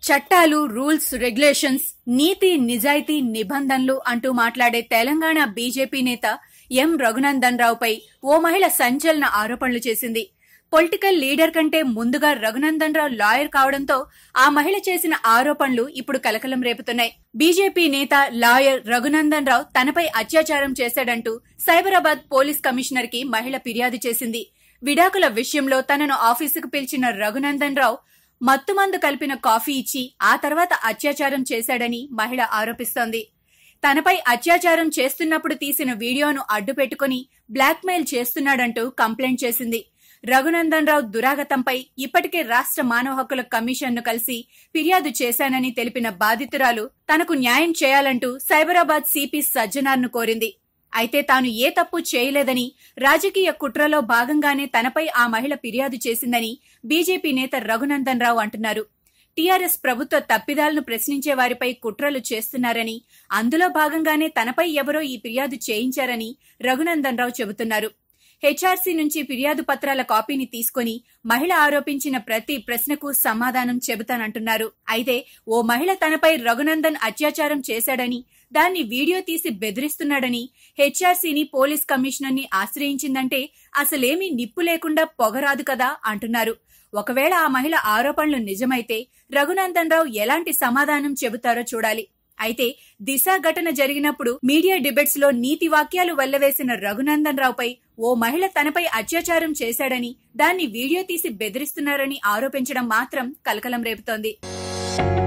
చట్టాలు rules regulations నీతి నిజాయితీ నిబంధనలు అంటూ మాట్లాడే తెలంగాణ బీజేపీ నేత ఎం రఘునందన్ రావుపై ఓ మహిళ సంచలన ఆరోపణలు చేసింది పొలిటికల్ లీడర్ కంటే ముందుగా రఘునందన్ రావు లాయర్ కావడంతో ఆ మహిళ చేసిన ఆరోపణలు ఇప్పుడు కలకలం రేపుతున్నాయి బీజేపీ నేత లాయర్ రఘునందన్ రావు తనపై అత్యాచారం చేశాడంటూ సైబరాబాద్ పోలీస్ కమిషనర్ కి మహిళ ఫిర్యాదు చేసింది విడాకుల విషయంలో తనను ఆఫీసుకు పిలిచిన రఘునందన్ రావు మత్తుమందు కలిపిన కాఫీ ఇచ్చి ఆ తర్వాత అత్యాచారం చేశాడని మహిళ ఆరోపిస్తోంది తనపై అత్యాచారం చేస్తున్నప్పుడు తీసిన వీడియోను అడ్డుపెట్టుకుని బ్లాక్మెయిల్ చేస్తున్నాడంటూ కంప్లైంట్ చేసింది రఘునందన్ రావు దురాగతంపై ఇప్పటికే రాష్ట్ర మానవ హక్కుల కమిషన్ను కలిసి ఫిర్యాదు చేశానని తెలిపిన బాధితురాలు తనకు న్యాయం చేయాలంటూ సైబరాబాద్ సిపి సజ్జనార్ను కోరింది అయితే తాను ఏ తప్పు చేయలేదని రాజకీయ కుట్రలో భాగంగానే తనపై ఆ మహిళ ఫిర్యాదు చేసిందని బీజేపీ నేత రఘునందన్ రావు అంటున్నారు టీఆర్ఎస్ ప్రభుత్వ తప్పిదాలను ప్రశ్నించే వారిపై కుట్రలు చేస్తున్నారని అందులో భాగంగానే తనపై ఎవరో ఈ ఫిర్యాదు చేయించారని రఘునందన్ రావు చెబుతున్నారు హెచ్ఆర్సీ నుంచి ఫిర్యాదు పత్రాల కాపీని తీసుకుని మహిళ ఆరోపించిన ప్రతి ప్రశ్నకు సమాధానం చెబుతానంటున్నారు అయితే ఓ మహిళ తనపై రఘునందన్ అత్యాచారం చేశాడని దాన్ని వీడియో తీసి బెదిరిస్తున్నాడని హెచ్ఆర్సీని పోలీస్ కమిషనర్ని ఆశ్రయించిందంటే అసలేమీ నిప్పు లేకుండా పొగరాదు కదా అంటున్నారు ఒకవేళ ఆ మహిళ ఆరోపణలు నిజమైతే రఘునందన్ రావు ఎలాంటి సమాధానం చెబుతారో చూడాలి అయితే దిశ ఘటన జరిగినప్పుడు మీడియా డిబేట్స్ లో నీతి వాక్యాలు వెల్లవేసిన రఘునందన్ రావుపై ఓ మహిళ తనపై అత్యాచారం చేశాడని దాన్ని వీడియో తీసి బెదిరిస్తున్నారని ఆరోపించడం మాత్రం కలకలం రేపుతోంది